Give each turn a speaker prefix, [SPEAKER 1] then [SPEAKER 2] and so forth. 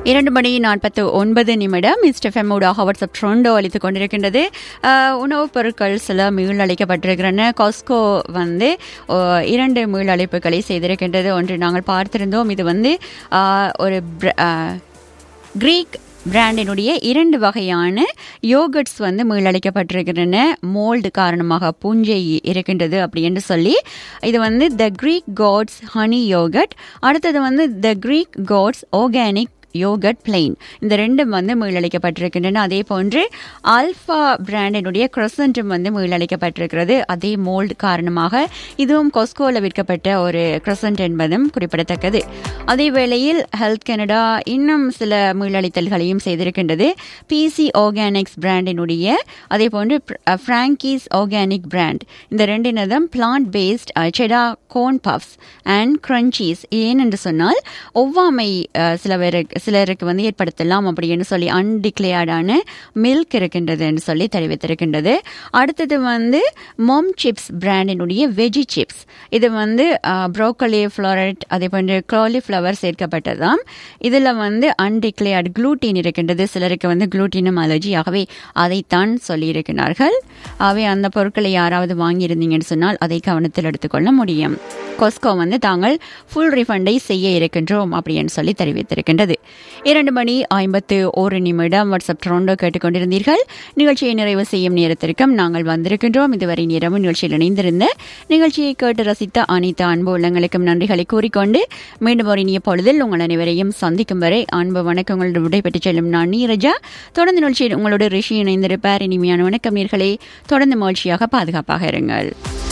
[SPEAKER 1] இரண்டு மணி நாற்பத்து ஒன்பது நிமிடம் மிஸ்டர் ஃபெம்மோடாக வாட்ஸ்அப் ட்ரோண்டோ அளித்துக் கொண்டிருக்கின்றது அஹ், உணவுப் பொருட்கள் சில மீள் அளிக்கப்பட்டிருக்கின்றன காஸ்கோ வந்து அஹ், இரண்டு மீள் அளிப்புகளை செய்திருக்கின்றது ஒன்று நாங்கள் பார்த்திருந்தோம் இது வந்து அஹ், ஒரு பிர- அஹ், கிரீக் பிராண்டினுடைய இரண்டு வகையான யோகட்ஸ் வந்து மீளளிக்கப்பட்டிருக்கின்றன மோல்டு காரணமாக பூஞ்சை இருக்கின்றது அப்படின்னு சொல்லி இது வந்து the Greek Gods honey yoghurt அடுத்தது வந்து the Greek Gods organic yoghurt plain இந்த ரெண்டும் வந்து மீளளிக்கப்பட்டிருக்கின்றன அதே போன்று ஆல்ஃபா பிராண்டினுடைய கிரசன்ட்டும் வந்து மீளளிக்கப்பட்டிருக்கிறது அதே மோல்டு காரணமாக இதுவும் கொஸ்கோவில் விற்கப்பட்ட ஒரு கிரசன்ட் என்பதும் குறிப்பிடத்தக்கது அதே வேளையில் ஹெல்த் கனடா இன்னும் சில மீளளித்தல்களையும் செய்திருக்கின்றது பிசி ஆர்கானிக்ஸ் பிராண்டினுடைய அதே போன்று ஃப்ராங்கீஸ் ஆர்கானிக் பிராண்ட் இந்த ரெண்டினதும் plant based cheddar corn puffs and crunchies ஏன் என்று சொன்னால் ஒவ்வாமை அஹ், சில பேருக்கு சிலருக்கு வந்து ஏற்படுத்தலாம் அப்படின்னு சொல்லி அன்டிக்ளேர்டான மில்க் இருக்கின்றது என்று சொல்லி தெரிவித்திருக்கின்றது அடுத்தது வந்து மொம் சிப்ஸ் பிராண்டினுடைய வெஜி சிப்ஸ் இது வந்து ப்ரோக்கலி ஃப்ளோரட் அதே போன்று காலிஃப்ளவர் சேர்க்கப்பட்டதாம் இதில் வந்து அன்டிக்ளேர்டு குளூட்டின் இருக்கின்றது சிலருக்கு வந்து குளூட்டினும் அலர்ஜி ஆகவே அதைத்தான் சொல்லியிருக்கிறார்கள் ஆகவே அந்த பொருட்களை யாராவது வாங்கியிருந்தீங்கன்னு சொன்னால் அதை கவனத்தில் எடுத்துக்கொள்ள முடியும் கொஸ்கோ வந்து தாங்கள் ஃபுல் ரிஃபண்டை செய்ய இருக்கின்றோம் அப்படின்னு சொல்லி தெரிவித்திருக்கின்றது இரண்டு மணி ஐம்பத்து ஒரு நிமிடம் வாட்ஸ்அப் ட்ரோண்டோ கேட்டுக்கொண்டிருந்தீர்கள் நிகழ்ச்சியை நிறைவு செய்யும் நேரத்திற்கும் நாங்கள் வந்திருக்கின்றோம் இதுவரை நேரமும் நிகழ்ச்சியில் இணைந்திருந்த நிகழ்ச்சியை கேட்டு ரசித்த அனைத்து அன்பு உள்ளங்களுக்கும் நன்றிகளை கூறிக்கொண்டு மீண்டும் ஒரு இனிய பொழுதில் உங்கள் அனைவரையும் சந்திக்கும் வரை அன்பு வணக்கங்களோடு விடைபெற்றுச் செல்லும் நான் நீரஜா தொடர்ந்து நிகழ்ச்சியில் உங்களோட ரிஷி இணைந்திருப்பார் இனிமையான வணக்கம் நேர்களே தொடர்ந்து மகிழ்ச்சியாக பாதுகாப்பாக இருங்கள்